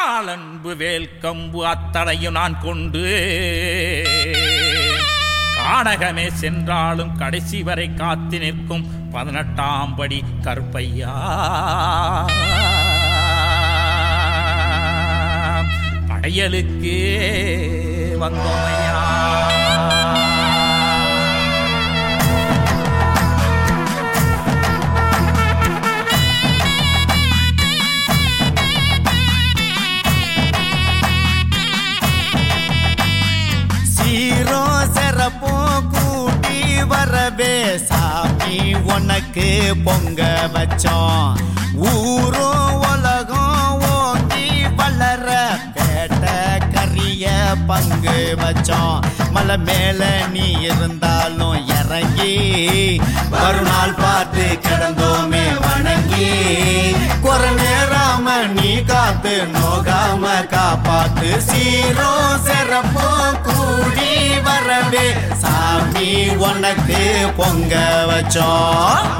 ஆள் அன்பு வேல் கம்பு அத்தனையும் நான் கொண்டு கானகமே சென்றாலும் கடைசி வரை காத்து நிற்கும் பதினெட்டாம் படி கருப்பையா படையலுக்கு வந்தோமையா சீரோ சிறப்போ கூட்டி வரவே சாமி உனக்கு பொங்க வச்சோம் ஊரும் உலகம் ஓங்கி வளர பேட்ட கரிய பங்கு வச்சோம் மலை மேல நீ இருந்தாலும் இறங்கி மறுநாள் பார்த்து கிடந்தோமே வணங்கி குற நேராம நீ காத்து நோகாம காப்பாத்து சீரோ சிறப்போ கூடி வரவே சாமி உனக்கு பொங்க வச்சோம்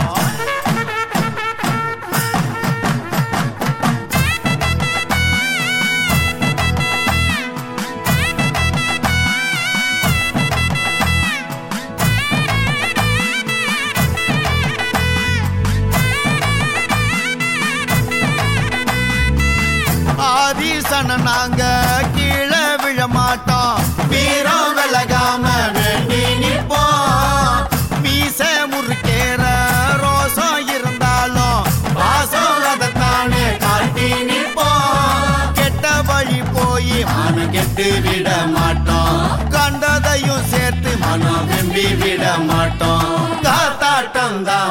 ஆதிசன நாங்க கீழே விழ மாட்டோம் வீரம் விலகாம வேண்டி நிற்போம் மீச முறுக்கேற ரோசம் இருந்தாலும் வாசம் அதைத்தானே காட்டி நிற்போம் கெட்ட வழி போய் மனம் கெட்டு விட மாட்டோம் கண்டதையும் சேர்த்து மனம் வெம்பி விட மாட்டோம் காத்தாட்டம் தான்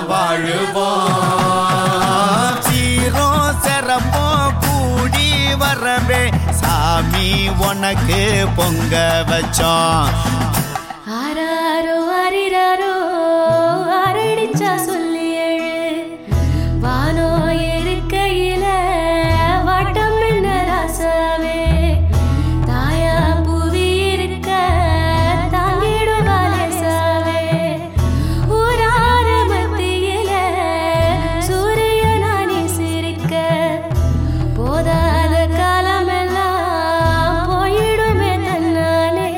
வாழுவோம் சீரோ சிறப்போ கூடி வரவே சாமி உனக்கு பொங்க வச்சோம் ஆராரோ ஆரிராரோ ஆரடிச்சா சொல்லி எழு வானோ இருக்கையில வாட்டம் என்ன ராசாவே தாயா புவி இருக்க தாங்கிடும் காலேசாவே ஊரார மத்தியில சூரியனானி சிரிக்க போதாத காலமெல்லாம் போயிடுமே தன்னானே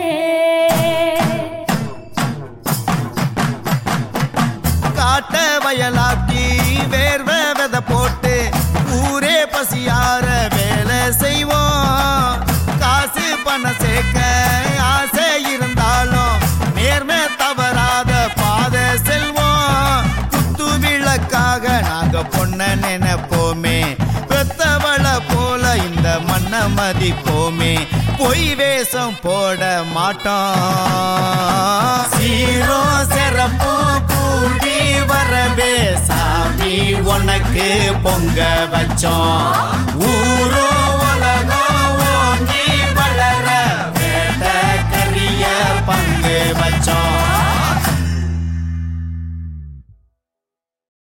காட்ட வயலாக்கி வேர்வ வித போட்டு ஊரே பசியார வேலை செய்வோம் காசு பணம் சேர்க்க ஆசை இருந்தாலும் நேர்மை தவறாத பாதை செல்வோம் குத்து விளக்காக நாங்க பொண்ண நினைப்போமே பெத்தவள போல இந்த மண்ணை மதிப்போமே பொய் வேஷம் போட மாட்டோம் சீரோ சிறப்போ கூடி வரவே சாமி உனக்கு பொங்க வச்சோம் ஊரோ